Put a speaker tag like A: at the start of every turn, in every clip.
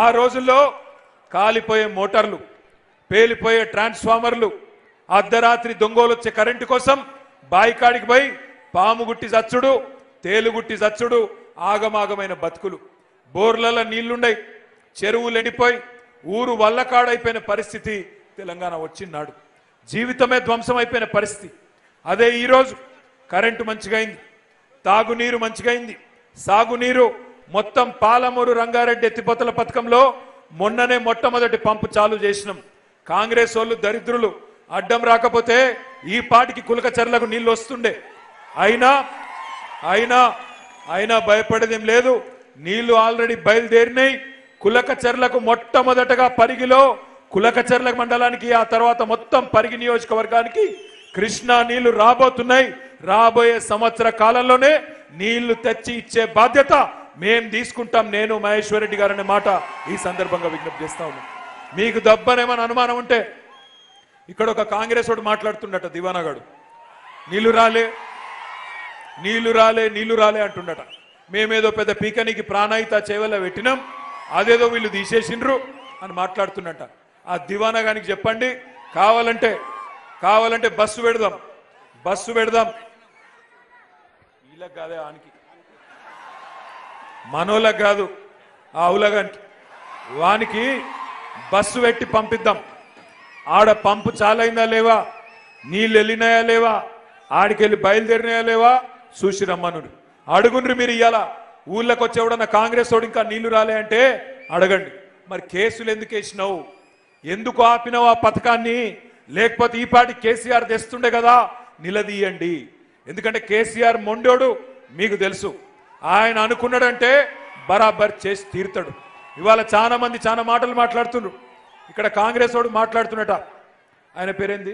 A: ఆ రోజుల్లో కాలిపోయే మోటార్లు పేలిపోయే ట్రాన్స్ఫార్మర్లు అర్ధరాత్రి దొంగోలు వచ్చే కరెంటు కోసం బాయికాడికి పోయి పాము గుట్టి చచ్చుడు తేలుగుట్టి చచ్చుడు ఆగమాగమైన బతుకులు బోర్లలో నీళ్లుండయి చెరువులు ఎండిపోయి ఊరు వల్లకాడైపోయిన పరిస్థితి తెలంగాణ వచ్చినాడు జీవితమే ధ్వంసం అయిపోయిన పరిస్థితి అదే ఈరోజు కరెంటు మంచిగా అయింది తాగునీరు మంచిగా అయింది సాగునీరు మొత్తం పాలమూరు రంగారెడ్డి ఎత్తిపోతల పథకంలో మొన్ననే మొట్టమొదటి పంపు చాలు చేసినాం కాంగ్రెస్ వాళ్ళు దరిద్రులు అడ్డం రాకపోతే ఈ పాటికి కులకచర్లకు నీళ్లు వస్తుండే అయినా అయినా అయినా భయపడేదేం లేదు నీళ్లు ఆల్రెడీ బయలుదేరినాయి కులకచర్లకు మొట్టమొదటగా పరిగిలో కులకచర్ల మండలానికి ఆ తర్వాత మొత్తం పరిగి నియోజకవర్గానికి కృష్ణా నీళ్లు రాబోతున్నాయి రాబోయే సంవత్సర కాలంలోనే నీళ్లు తెచ్చి ఇచ్చే బాధ్యత మేం తీసుకుంటాం నేను మహేశ్వర్ రెడ్డి గారు అనే మాట ఈ సందర్భంగా విజ్ఞప్తి చేస్తా ఉన్నాం మీకు దబ్బనేమని అనుమానం ఉంటే ఇక్కడ ఒక కాంగ్రెస్ వాడు మాట్లాడుతుండట దివానాగాడు నీళ్లు రాలే నీళ్లు రాలే నీళ్లు రాలే అంటుండట మేమేదో పెద్ద పీకనికి ప్రాణాయిత చేవల పెట్టినాం అదేదో వీళ్ళు తీసేసిండ్రు అని మాట్లాడుతున్నట ఆ దివానా గానికి చెప్పండి కావాలంటే కావాలంటే బస్సు పెడదాం బస్సు పెడదాం వీళ్ళకి కాదే ఆనికి మనోళ్ళకి కాదు ఆ అవులగానికి వానికి బస్సు పెట్టి పంపిద్దాం ఆడ పంపు చాలైందా లేవా నీళ్ళు వెళ్ళినాయా లేవా ఆడికెళ్ళి బయలుదేరినాయా లేవా చూసి రమ్మనుడు అడుగుండ్రి మీరు ఇయ్యాల ఊళ్ళకి వచ్చేవాడన్న కాంగ్రెస్ వాడు ఇంకా నీళ్లు రాలే అంటే అడగండి మరి కేసులు ఎందుకు వేసినావు ఎందుకు ఆపినావు ఆ పథకాన్ని లేకపోతే ఈ పాటి కేసీఆర్ తెస్తుండే కదా నిలదీయండి ఎందుకంటే కేసీఆర్ మొండోడు మీకు తెలుసు ఆయన అనుకున్నాడంటే బరాబర్ చేసి తీరుతాడు ఇవాళ చాలా మంది చాలా మాటలు మాట్లాడుతుండ్రు ఇక్కడ కాంగ్రెస్ వాడు మాట్లాడుతున్నట ఆయన పేరేంది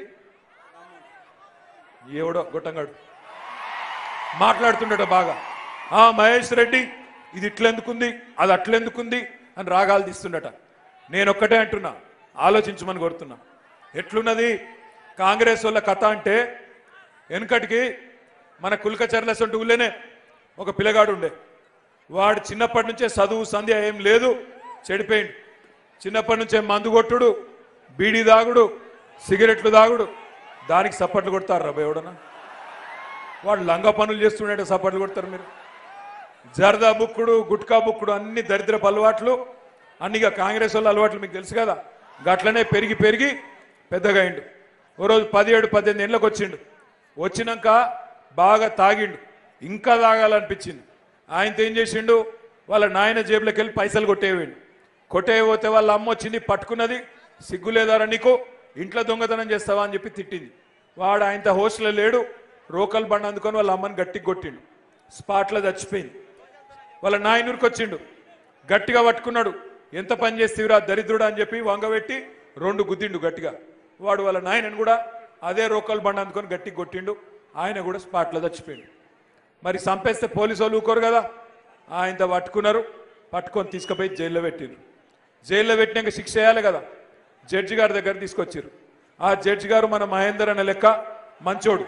A: ఎవడో గొట్టంగాడు మాట్లాడుతుండట బాగా ఆ మహేష్ రెడ్డి ఇది ఇట్లెందుకుంది అది అట్లెందుకుంది అని రాగాలు తీస్తుండట నేను ఒక్కటే అంటున్నా ఆలోచించమని కోరుతున్నా ఎట్లున్నది కాంగ్రెస్ వాళ్ళ కథ అంటే వెనుకటికి మన కుల్కచర్ల సొంటి ఊళ్ళోనే ఒక పిల్లగాడు ఉండే వాడు చిన్నప్పటి నుంచే చదువు సంధ్య ఏం లేదు చెడిపోయిండు చిన్నప్పటి నుంచే మందు కొట్టుడు బీడీ దాగుడు సిగరెట్లు దాగుడు దానికి సప్పట్లు కొడతారు రా ఎవడన్నా వాడు లంగ పనులు చేస్తుండే సప్పట్లు కొడతారు మీరు జర్దా బుక్కుడు గుట్కా బుక్కుడు అన్ని దరిద్రపు అలవాట్లు అన్నిగా కాంగ్రెస్ వాళ్ళ అలవాట్లు మీకు తెలుసు కదా గట్లనే పెరిగి పెరిగి పెద్దగా అయిండు ఓ రోజు పదిహేడు పద్దెనిమిది ఏళ్ళకి వచ్చిండు వచ్చినాక బాగా తాగిండు ఇంకా తాగాలనిపించింది ఆయనతో ఏం చేసిండు వాళ్ళ నాయన జేబులోకి వెళ్ళి పైసలు కొట్టేయండు కొట్టేయబోతే వాళ్ళ అమ్మ వచ్చింది పట్టుకున్నది సిగ్గు లేదారా నీకు ఇంట్లో దొంగతనం చేస్తావా అని చెప్పి తిట్టింది వాడు ఆయనతో హోస్టల్లో లేడు రోకల్ బండ అందుకొని వాళ్ళ అమ్మని గట్టిగా కొట్టిండు స్పాట్లో చచ్చిపోయింది వాళ్ళ నాయనూరికి వచ్చిండు గట్టిగా పట్టుకున్నాడు ఎంత పని చేస్తేవిరా దరిద్రుడా అని చెప్పి వంగబెట్టి రెండు గుద్దిండు గట్టిగా వాడు వాళ్ళ నాయనని కూడా అదే రోకల్ బండ అందుకొని గట్టిగా కొట్టిండు ఆయన కూడా స్పాట్లో చచ్చిపోయిండు మరి చంపేస్తే పోలీసు వాళ్ళు ఊకోరు కదా ఆయనతో పట్టుకున్నారు పట్టుకొని తీసుకుపోయి జైల్లో పెట్టిండ్రు జైల్లో పెట్టినాక శిక్ష చేయాలి కదా జడ్జి గారి దగ్గర తీసుకొచ్చారు ఆ జడ్జి గారు మన మహేందర్ అనే లెక్క మంచోడు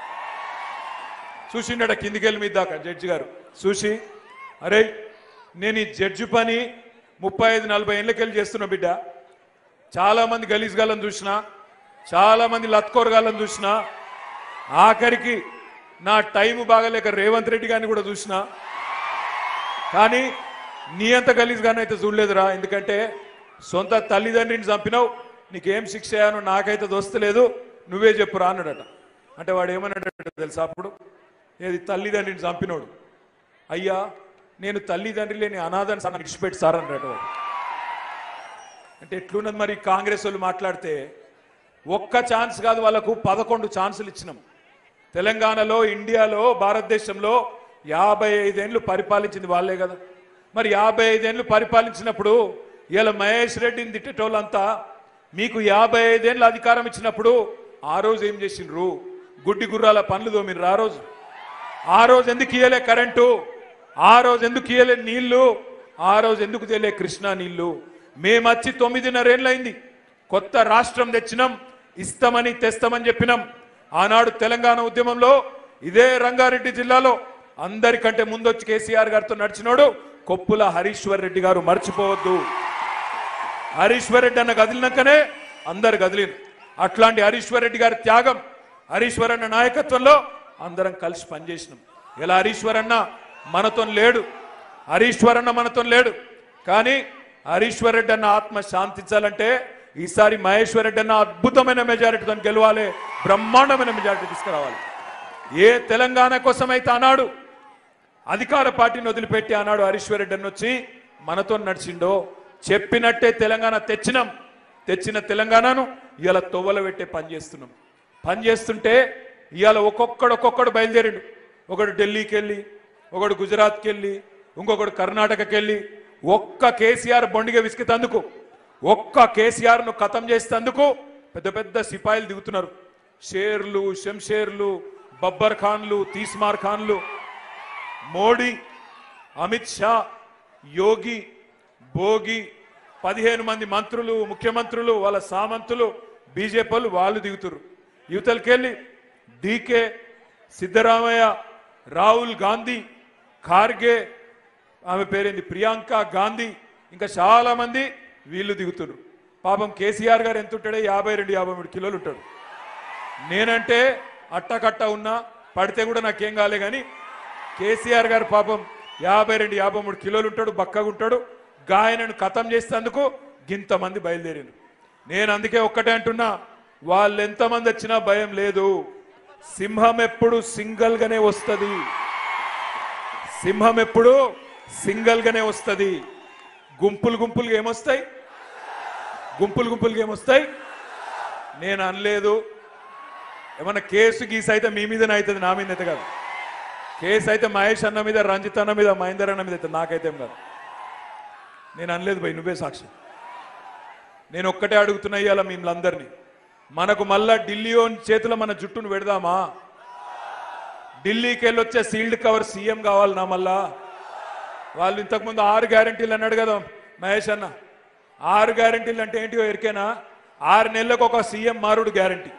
A: చూసిండట కిందికెళ్ళి మీద దాకా జడ్జి గారు చూసి అరే నేను ఈ జడ్జి పని ముప్పై ఐదు నలభై ఏళ్ళకెళ్ళి చేస్తున్న బిడ్డ చాలా మంది గలీజ్ గాలను చూసిన చాలా మంది లత్కోర్ గాలను చూసిన ఆఖరికి నా టైం బాగలేక రేవంత్ రెడ్డి గారిని కూడా చూసిన కానీ నీ అంత గలీజ్ గాని అయితే చూడలేదురా ఎందుకంటే సొంత తల్లిదండ్రిని చంపినావు నీకేం శిక్ష అయ్యానో నాకైతే దోస్తలేదు నువ్వే చెప్పురా అన్నాడట అంటే వాడు ఏమన్నాడట తెలుసా అప్పుడు ఏది తల్లిదండ్రిని చంపినోడు అయ్యా నేను తల్లిదండ్రి లేని అనాథని సార్ విడిచిపెట్టి సార్ అన్నాడు వాడు అంటే ఎట్లున్నది మరి కాంగ్రెస్ వాళ్ళు మాట్లాడితే ఒక్క ఛాన్స్ కాదు వాళ్ళకు పదకొండు ఛాన్సులు ఇచ్చినాం తెలంగాణలో ఇండియాలో భారతదేశంలో యాభై ఐదేళ్లు పరిపాలించింది వాళ్ళే కదా మరి యాభై ఐదేళ్లు పరిపాలించినప్పుడు ఇలా మహేష్ రెడ్డిని తిట్టేటోళ్ళంతా మీకు యాభై ఐదేళ్ళు అధికారం ఇచ్చినప్పుడు ఆ రోజు ఏం చేసిండ్రు గుడ్డి గుర్రాల పనులు దోమిన్రు ఆ రోజు ఆ రోజు ఎందుకు ఇయ్యలే కరెంటు ఆ రోజు ఎందుకు ఇయ్యలే నీళ్లు ఆ రోజు ఎందుకు తేలే కృష్ణా నీళ్లు మేమచ్చి తొమ్మిదిన్నరేళ్ళైంది కొత్త రాష్ట్రం తెచ్చినాం ఇస్తామని తెస్తామని చెప్పినాం ఆనాడు తెలంగాణ ఉద్యమంలో ఇదే రంగారెడ్డి జిల్లాలో అందరికంటే ముందొచ్చి కేసీఆర్ గారితో నడిచినోడు కొప్పుల హరీశ్వర్ రెడ్డి గారు మర్చిపోవద్దు హరీశ్వర్ రెడ్డి అన్న కదిలినాకనే అందరు కదిలిరు అట్లాంటి హరీశ్వర్ రెడ్డి గారి త్యాగం హరీశ్వర్ అన్న నాయకత్వంలో అందరం కలిసి పనిచేసినాం ఇలా హరీశ్వర్ అన్న మనతో లేడు హరీశ్వర్ అన్న మనతో లేడు కానీ హరీశ్వర్ రెడ్డి అన్న ఆత్మ శాంతించాలంటే ఈసారి మహేశ్వర్ రెడ్డి అన్న అద్భుతమైన మెజారిటీతో గెలవాలి బ్రహ్మాండమైన మెజారిటీ తీసుకురావాలి ఏ తెలంగాణ కోసం అయితే అన్నాడు అధికార పార్టీని వదిలిపెట్టి ఆనాడు హరీశ్వర్ రెడ్డి అని వచ్చి మనతో నడిచిండో చెప్పినట్టే తెలంగాణ తెచ్చినాం తెచ్చిన తెలంగాణను ఇవాళ తొవ్వల పెట్టే పని చేస్తున్నాం పని చేస్తుంటే ఇవాళ ఒక్కొక్కడు ఒక్కొక్కడు బయలుదేరిండు ఒకడు ఢిల్లీకి వెళ్ళి ఒకడు గుజరాత్కి వెళ్ళి ఇంకొకడు కర్ణాటకకి వెళ్ళి ఒక్క కేసీఆర్ బొండిగా విసికితందుకు ఒక్క కేసీఆర్ ను ఖతం చేసేందుకు పెద్ద పెద్ద సిపాయిలు దిగుతున్నారు షేర్లు శంషేర్లు బబ్బర్ ఖాన్లు తీస్మార్ ఖాన్లు మోడీ అమిత్ షా యోగి భోగి పదిహేను మంది మంత్రులు ముఖ్యమంత్రులు వాళ్ళ సామంతులు బీజేపీ వాళ్ళు వాళ్ళు దిగుతురు యువతలకెళ్ళి డీకే సిద్ధరామయ్య రాహుల్ గాంధీ ఖార్గే ఆమె పేరేంది ప్రియాంక గాంధీ ఇంకా చాలా మంది వీళ్ళు దిగుతున్నారు పాపం కేసీఆర్ గారు ఎంత ఉంటాడే యాభై రెండు యాభై మూడు కిలోలు ఉంటాడు నేనంటే అట్టకట్ట ఉన్నా పడితే కూడా నాకేం కాలే కానీ కేసీఆర్ గారు పాపం యాభై రెండు యాభై మూడు కిలోలు ఉంటాడు బక్కగా ఉంటాడు గాయనను ఖతం చేసేందుకు గింతమంది బయలుదేరిండు నేను అందుకే ఒక్కటే అంటున్నా వాళ్ళు ఎంతమంది వచ్చినా భయం లేదు సింహం ఎప్పుడు సింగల్ గానే వస్తుంది సింహం ఎప్పుడు సింగల్ గానే వస్తుంది గుంపులు గుంపులుగా ఏమొస్తాయి గుంపులు గుంపులుగా ఏమొస్తాయి నేను అనలేదు ఏమన్నా కేసు గీసు అయితే మీ మీదనే అవుతుంది నా మీద అయితే కాదు కేసు అయితే మహేష్ అన్న మీద రంజిత్ అన్న మీద మహేందర్ అన్న మీద అయితే నాకైతే ఏం కాదు నేను అనలేదు భయ్ నువ్వే సాక్షి నేను ఒక్కటే అడుగుతున్నా ఇవాళ మిమ్మల్ని మనకు మళ్ళా ఢిల్లీ ఓన్ చేతిలో మన జుట్టును పెడదామా ఢిల్లీకి వెళ్ళి వచ్చే సీల్డ్ కవర్ సీఎం కావాలన్నా మళ్ళా వాళ్ళు ఇంతకుముందు ఆరు గ్యారంటీలు అన్నాడు కదా మహేష్ అన్న ఆరు గ్యారంటీలు అంటే ఏంటియో ఎరికేనా ఆరు నెలలకు ఒక సీఎం మారుడు గ్యారంటీ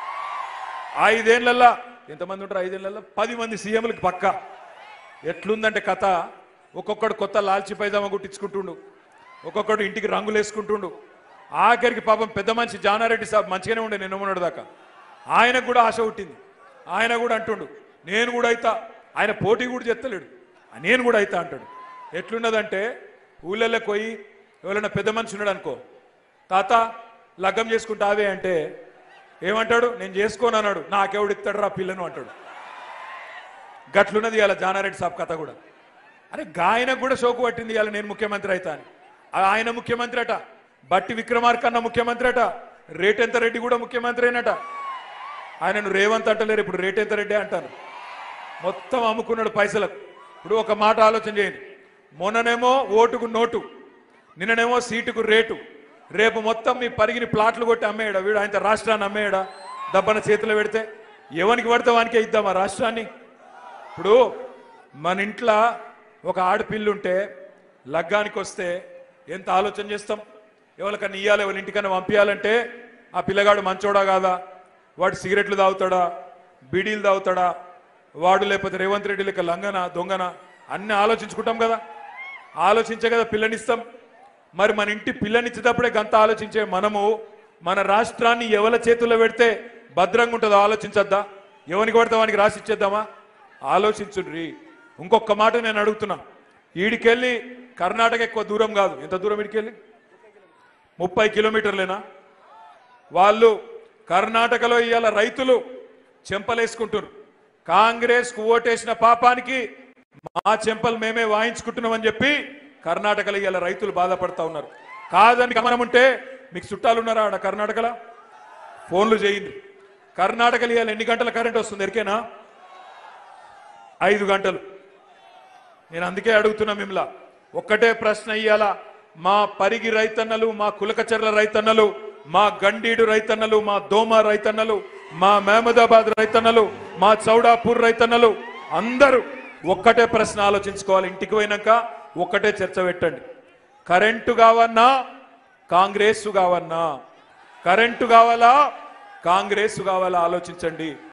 A: ఐదేళ్లలో ఎంతమంది ఉంటారు ఐదేళ్లలో పది మంది సీఎంలకు పక్క ఎట్లుందంటే కథ ఒక్కొక్కడు కొత్త లాల్చి పైజామా కుట్టించుకుంటుండు ఒక్కొక్కడు ఇంటికి రంగులు వేసుకుంటుండు ఆఖరికి పాపం పెద్ద మనిషి జానారెడ్డి సాబ్ మంచిగానే ఉండే నిన్న మొన్నటి దాకా ఆయనకు కూడా ఆశ పుట్టింది ఆయన కూడా అంటుండు నేను కూడా అయితా ఆయన పోటీ కూడా చెత్తలేడు నేను కూడా అయితా అంటాడు ఎట్లున్నదంటే ఊళ్ళలోకి పోయి ఎవరైనా పెద్ద మనిషి ఉన్నాడు అనుకో తాత లగ్గం చేసుకుంటావే అంటే ఏమంటాడు నేను చేసుకోను అన్నాడు నాకెవడు ఇస్తాడు రా పిల్లను అంటాడు గట్లున్నది ఇవాళ జానారెడ్డి సాబ్ కథ కూడా అరే గాయనకు కూడా షోకు పట్టింది ఇవాళ నేను ముఖ్యమంత్రి అవుతా అని ఆ ఆయన ముఖ్యమంత్రి అట బట్టి విక్రమార్క అన్న ముఖ్యమంత్రి అట రేటెంత రెడ్డి కూడా ముఖ్యమంత్రి అయినట ఆయనను రేవంత్ అంటలేరు ఇప్పుడు రేటెంత రెడ్డి అంటాను మొత్తం అమ్ముకున్నాడు పైసలకు ఇప్పుడు ఒక మాట ఆలోచన చేయండి మొన్ననేమో ఓటుకు నోటు నిన్ననేమో సీటుకు రేటు రేపు మొత్తం మీ పరిగిని ప్లాట్లు కొట్టి అమ్మేయడా వీడు ఆయన రాష్ట్రాన్ని అమ్మేయడా దబ్బన చేతిలో పెడితే ఎవరికి పడితే వానికే ఇద్దాం ఆ రాష్ట్రాన్ని ఇప్పుడు మన ఇంట్లో ఒక ఆడపిల్లు ఉంటే లగ్గానికి వస్తే ఎంత ఆలోచన చేస్తాం ఎవరికన్నా ఇయ్యాలి ఎవరి ఇంటికన్నా పంపించాలంటే ఆ పిల్లగాడు మంచోడా కాదా వాడు సిగరెట్లు తాగుతాడా బీడీలు తాగుతాడా వాడు లేకపోతే రేవంత్ రెడ్డి లెక్క లంగన దొంగన అన్ని ఆలోచించుకుంటాం కదా ఆలోచించే కదా పిల్లనిస్తాం మరి మన ఇంటి పిల్లనిచ్చేటప్పుడే గంత ఆలోచించే మనము మన రాష్ట్రాన్ని ఎవరి చేతుల్లో పెడితే భద్రంగా ఉంటుందో ఆలోచించద్దా ఎవరికి పడితే వానికి రాసి ఇచ్చేద్దామా ఆలోచించుండ్రి ఇంకొక మాట నేను అడుగుతున్నా ఈడికెళ్ళి కర్ణాటక ఎక్కువ దూరం కాదు ఎంత దూరం ఈడికెళ్ళి ముప్పై కిలోమీటర్లేనా వాళ్ళు కర్ణాటకలో ఇవాళ రైతులు చెంపలేసుకుంటున్నారు కాంగ్రెస్ కు ఓటేసిన పాపానికి మా చెంపలు మేమే వాయించుకుంటున్నామని చెప్పి కర్ణాటకలో ఇవాళ రైతులు బాధపడతా ఉన్నారు కాదని గమనం ఉంటే మీకు చుట్టాలు ఉన్నారా ఆడ కర్ణాటకలో ఫోన్లు చేయండి కర్ణాటకలో ఇవాళ ఎన్ని గంటల కరెంట్ వస్తుంది ఎరికేనా ఐదు గంటలు నేను అందుకే అడుగుతున్నా మిమ్మల్ని ఒక్కటే ప్రశ్న ఇయ్యాల మా పరిగి రైతన్నలు మా కులకచర్ల రైతన్నలు మా గండీడు రైతన్నలు మా దోమ రైతన్నలు మా మహమదాబాద్ రైతన్నలు మా చౌడాపూర్ రైతన్నలు అందరూ ఒక్కటే ప్రశ్న ఆలోచించుకోవాలి ఇంటికి పోయినాక ఒక్కటే చర్చ పెట్టండి కరెంటు కావన్నా కాంగ్రెస్ కావన్నా కరెంటు కావాలా కాంగ్రెస్ కావాలా ఆలోచించండి